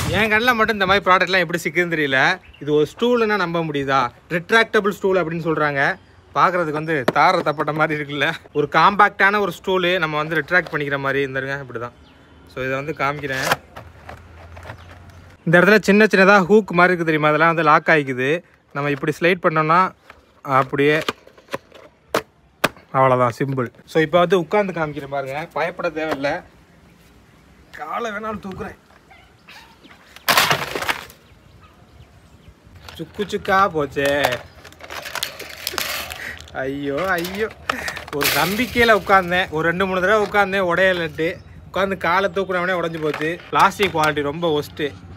என் கண்ணில் மட்டும் இந்த மாதிரி ப்ராடக்ட்லாம் எப்படி சிக்குதுன்னு தெரியல இது ஒரு ஸ்டூலுன்னா நம்ப முடியுதா ரிட்ராக்டபிள் ஸ்டூல் அப்படின்னு சொல்கிறாங்க பார்க்குறதுக்கு வந்து தார தப்பட்ட மாதிரி இருக்குல்ல ஒரு காம்பாக்டான ஒரு ஸ்டூலு நம்ம வந்து ரிட்ராக்ட் பண்ணிக்கிற மாதிரி இருந்துருங்க இப்படி தான் ஸோ இதை வந்து காமிக்கிறேன் இந்த இடத்துல சின்ன சின்னதாக ஹூக் மாதிரி இருக்குது தெரியுமா அதெல்லாம் வந்து லாக் ஆகிக்குது நம்ம இப்படி ஸ்லைட் பண்ணோம்னா அப்படியே அவ்வளோதான் சிம்பிள் ஸோ இப்போ வந்து உட்காந்து காமிக்கிறேன் பாருங்க பயப்பட தேவையில்லை காலை வேணாலும் தூக்குறேன் சுக்கு சுக்கா போச்சே ஐயோ ஐயோ ஒரு நம்பிக்கையில் உட்காந்தேன் ஒரு ரெண்டு மூணு தடவை உட்காந்தேன் உடையலட்டு உட்காந்து காலை தூக்குனவனே உடஞ்சி போச்சு பிளாஸ்டிக் குவாலிட்டி ரொம்ப ஒஸ்ட்டு